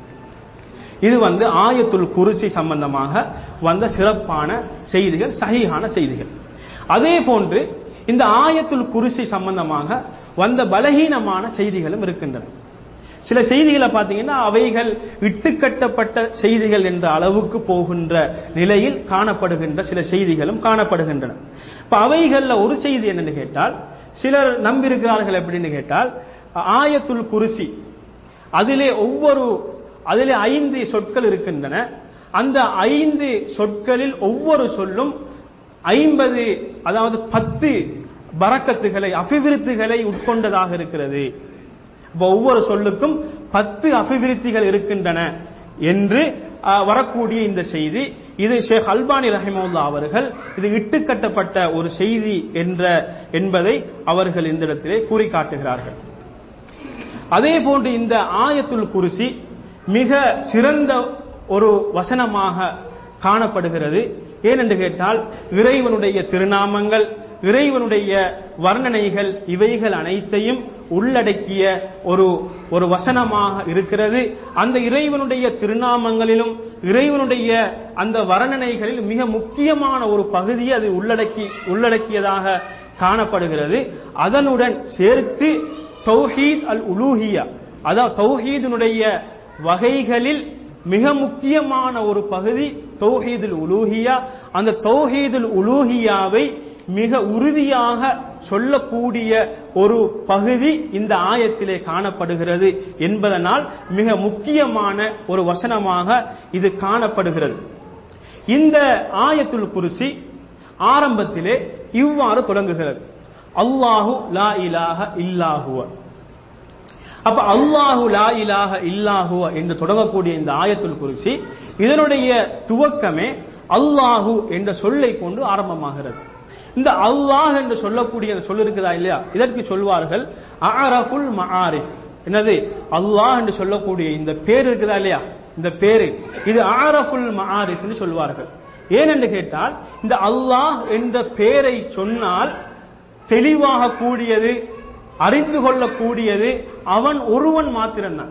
இது வந்து ஆயத்துல் குருசி சம்பந்தமாக வந்த சிறப்பான செய்திகள் சஹீஹான செய்திகள் அதே போன்று இந்த ஆயத்துல் குருசி சம்பந்தமாக வந்த பலகீனமான செய்திகளும் இருக்கின்றன சில செய்திகளை பார்த்தீங்கன்னா அவைகள் இட்டுக்கட்டப்பட்ட செய்திகள் என்ற அளவுக்கு போகின்ற நிலையில் காணப்படுகின்ற சில செய்திகளும் காணப்படுகின்றன இப்ப அவைகள்ல ஒரு செய்தி என்னன்னு கேட்டால் சிலர் நம்பியிருக்கிறார்கள் எப்படின்னு கேட்டால் ஆயத்துல் குருசி அதிலே ஒவ்வொரு அதிலே ஐந்து சொற்கள் இருக்கின்றன அந்த ஐந்து சொற்களில் ஒவ்வொரு சொல்லும் ஐம்பது அதாவது பத்து பரக்கத்துகளை அபிவிருத்திகளை உட்கொண்டதாக இருக்கிறது இப்ப ஒவ்வொரு சொல்லுக்கும் பத்து அபிவிருத்திகள் இருக்கின்றன என்று அஹ், வரக்கூடிய இந்த செய்தி இது ஷேக் அல்பானி ரஹிமுல்லா அவர்கள் இது இட்டுக்கட்டப்பட்ட ஒரு செய்தி என்ற என்பதை அவர்கள் இந்த இடத்திலே கூறி காட்டுகிறார்கள் அதே போன்று இந்த ஆயத்துல் குருசி மிக சிறந்த ஒரு வசனமாக காணப்படுகிறது ஏனென்று கேட்டால் இறைவனுடைய திருநாமங்கள் இறைவனுடைய வர்ணனைகள் இவைகள் அனைத்தையும் உள்ளடக்கிய ஒரு ஒரு வசனமாக இருக்கிறது அந்த இறைவனுடைய திருநாமங்களிலும் இறைவனுடைய அந்த வர்ணனைகளில் மிக முக்கியமான ஒரு பகுதியை அது உள்ளடக்கி உள்ளடக்கியதாக காணப்படுகிறது அதனுடன் சேர்த்து தௌஹீத் அல் உலூஹியா அதாவது தௌஹீதினுடைய வகைகளில் மிக முக்கியமான ஒரு பகுதி தௌஹீதுல் உலூஹியா அந்த தௌஹீதுல் உலூஹியாவை மிக உறுதியாக சொல்லக்கூடிய ஒரு பகுதி இந்த ஆயத்திலே காணப்படுகிறது என்பதனால் மிக முக்கியமான ஒரு வசனமாக இது காணப்படுகிறது இந்த ஆயத்துல் குருசி ஆரம்பத்திலே இவ்வாறு தொடங்குகிறது அல்லாஹு லா இலாஹ இல்லாஹுவ அப்ப அல்லாஹு லா இலாஹ இல்லாஹுவ என்று தொடங்கக்கூடிய இந்த ஆயத்துல் குருசி இதனுடைய துவக்கமே அல்லாஹு என்ற சொல்லை கொண்டு ஆரம்பமாகிறது இந்த அல்லாஹ் என்று சொல்லக்கூடிய அந்த சொல் இருக்குதா இல்லையா இதற்கு சொல்வார்கள் அரஃபுல் மஆரிஃப் என்னது அல்லாஹ் என்று சொல்லக்கூடிய இந்த பேர் இருக்குதா இல்லையா இந்த பேரு இது அரஃபுல் மஆரிஃப்னு சொல்வார்கள் ஏனென்று கேட்டால் இந்த அல்லாஹ் என்ற பெயரை சொன்னால் தெளிவாக கூடியது அறிந்து கொள்ளக்கூடியது அவன் ஒருவன் மாத்திரம்தான்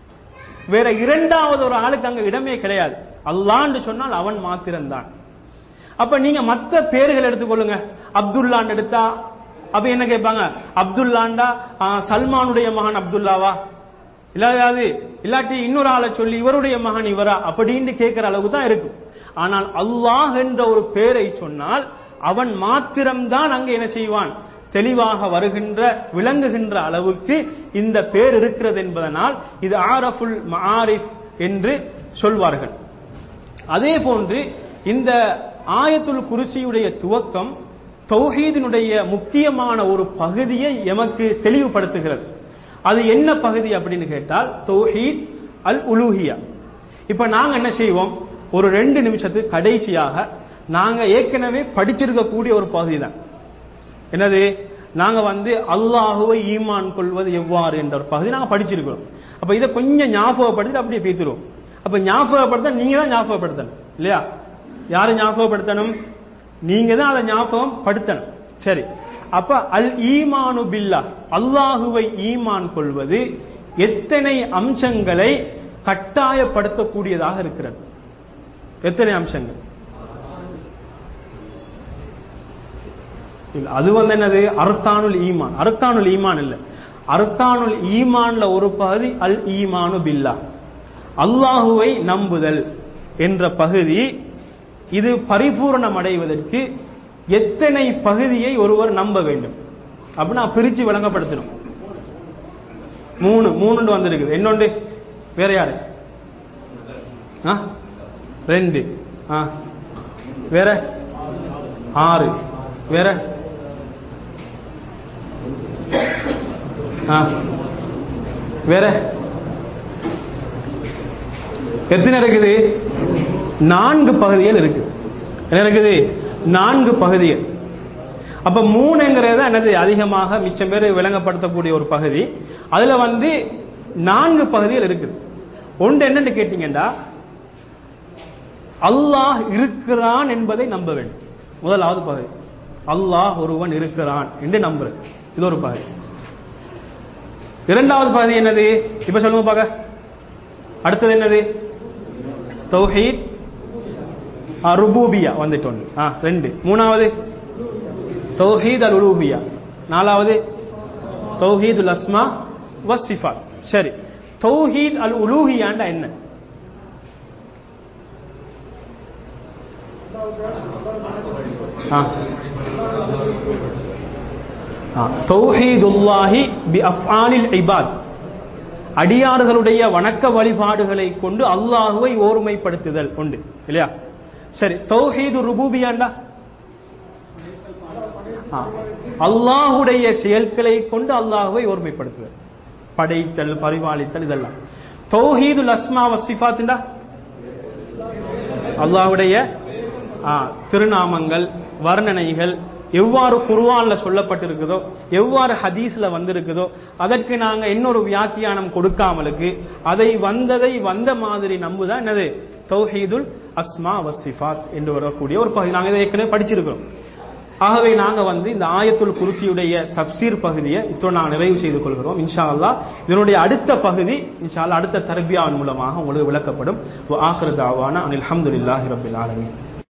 வேற இரண்டாவது ஒரு ஆளுக்கு அங்க இடமே கிடையாது அல்லான்னு சொன்னால் அவன் மாத்திரம்தான் அப்ப நீங்க மத்த பேர்கள் எடுத்துக்கொள்ளுங்க அப்துல்லான்னு எடுத்தா அப்ப என்ன கேட்பாங்க அப்துல்லாண்டா ஆ, சல்மானுடைய மகன் அப்துல்லாவா இல்லாது இல்லாட்டி இன்னொரு ஆளை சொல்லி இவருடைய மகன் இவரா அப்படின்னு கேட்கிற அளவுக்கு தான் இருக்கும் ஆனால் அல்லாஹ் என்ற ஒரு பேரை சொன்னால் அவன் மாத்திரம்தான் அங்க என்ன செய்வான் தெளிவாக வருகின்ற விளங்குகின்ற அளவுக்கு இந்த பேர் இருக்கிறது என்பதனால் இது ஆரஃபுல் மஆரிஃப் என்று சொல்வார்கள் அதே போன்று இந்த ஆயத்துல் குருசியுடைய துவக்கம் தௌஹீதினுடைய முக்கியமான ஒரு பகுதியை எமக்கு தெளிவுபடுத்துகிறது அது என்ன பகுதி அப்படின்னு கேட்டால் தௌஹீத் அல் உலூஹியா இப்ப நாங்க என்ன செய்வோம் ஒரு ரெண்டு நிமிஷத்துக்கு கடைசியாக நாங்க ஏற்கனவே படிச்சிருக்கக்கூடிய ஒரு பகுதி தான் என்னது நாங்க வந்து அல்லாஹுவை ஈமான் கொள்வது எவ்வாறு என்ற ஒரு பகுதி நாங்க படிச்சிருக்கிறோம் அப்ப இதை கொஞ்சம் ஞாபகப்படுத்தி அப்படியே பேத்துருவோம் அப்ப ஞாபகப்படுத்த நீங்க தான் ஞாபகப்படுத்தணும் இல்லையா யாரு ஞாபகப்படுத்தணும் நீங்க தான் அதை ஞாபகம் படுத்தணும் சரி அப்ப அல் ஈமானு பில்லா அல்லாஹுவை ஈமான் கொள்வது எத்தனை அம்சங்களை கட்டாயப்படுத்தக்கூடியதாக இருக்கிறது எத்தனை அம்சங்கள் இல்ல அது வந்து என்னது அர்கானுல் ஈமான் அர்கானுல் ஈமான் இல்ல அர்கானுல் ஈமான்ல ஒரு பகுதி அல் ஈமானு பில்லா அல்லாஹுவை நம்புதல் என்ற பகுதி இது பரிபூரணம் அடைவதற்கு எத்தனை பகுதியை ஒருவர் நம்ப வேண்டும் அப்படின்னா பிரிச்சு விளங்கப்படுத்தணும் மூணு மூணுண்டு வந்திருக்குது என்னொண்டு வேற யாரு ஆ? ரெண்டு ஆ வேற ஆறு வேற ஆ வேற எத்தனை இருக்குது நான்கு பகுதிகள் இருக்கு என்ன இருக்குது நான்கு பகுதிகள் அப்ப மூணுங்கிறது என்னது அதிகமாக மிச்சம் பேர் விளங்கப்படுத்தக்கூடிய ஒரு பகுதி அதுல வந்து நான்கு பகுதிகள் இருக்குது ஒன்று என்னன்னு கேட்டீங்கன்னா அல்லாஹ் இருக்கிறான் என்பதை நம்ப வேண்டும் முதலாவது பகுதி அல்லாஹ் ஒருவன் இருக்கிறான் என்று நம்புறது இது ஒரு பகுதி இரண்டாவது பகுதி என்னது இப்ப சொல்லுங்க பாக்க அடுத்தது என்னது தௌஹீத் ருபூபியா வந்துட்டு ஒன்று ஆ ரெண்டு மூணாவது தௌஹீத் அல் உலூபியா நாலாவது தௌஹீத் உல் அஸ்மா வசிஃபா சரி தௌஹீத் அல் உலூஹியாண்டா என்ன ஆ ஆ, தௌஹீதுல்லாஹி பி அஃஆலில் இபாத் அடியார்களுடைய வணக்க வழிபாடுகளை கொண்டு அல்லாஹுவை ஓர்மைப்படுத்துதல் உண்டு இல்லையா சரி தௌஹீது ருபூபியாண்டா ஆ, அல்லாஹுடைய செயல்களை கொண்டு அல்லாஹுவை ஒருமைப்படுத்துவது படைத்தல் பரிபாலித்தல் இதெல்லாம் தௌஹீதுல் அஸ்மா வசிஃபாத்துண்டா அல்லாஹ்வுடைய ஆ, திருநாமங்கள் வர்ணனைகள் எவ்வாறு குர்ஆன்ல சொல்லப்பட்டிருக்குதோ எவ்வாறு ஹதீஸ்ல வந்திருக்குதோ அதற்கு நாங்க இன்னொரு வியாக்கியானம் கொடுக்காமலுக்கு அதை வந்ததை வந்த மாதிரி நம்புதான் என்னது தௌஹீதுல் அஸ்மா வசிஃபாத் என்று வரக்கூடிய ஒரு பகுதி நாங்க இதை ஏற்கனவே படிச்சிருக்கிறோம் ஆகவே நாங்க வந்து இந்த ஆயத்துல் குருசியுடைய தப்சீர் பகுதியை இத்தோடு நாங்கள் நிறைவு செய்து கொள்கிறோம் இன்ஷா அல்லாஹ் இதனுடைய அடுத்த பகுதி இன்ஷா அல்லாஹ் அடுத்த தர்பியாவின் மூலமாக உங்களுக்கு விளக்கப்படும் ஆசிர தாவான அனில் அல்ஹம்துலில்லாஹி ரபில் ஆலமீன்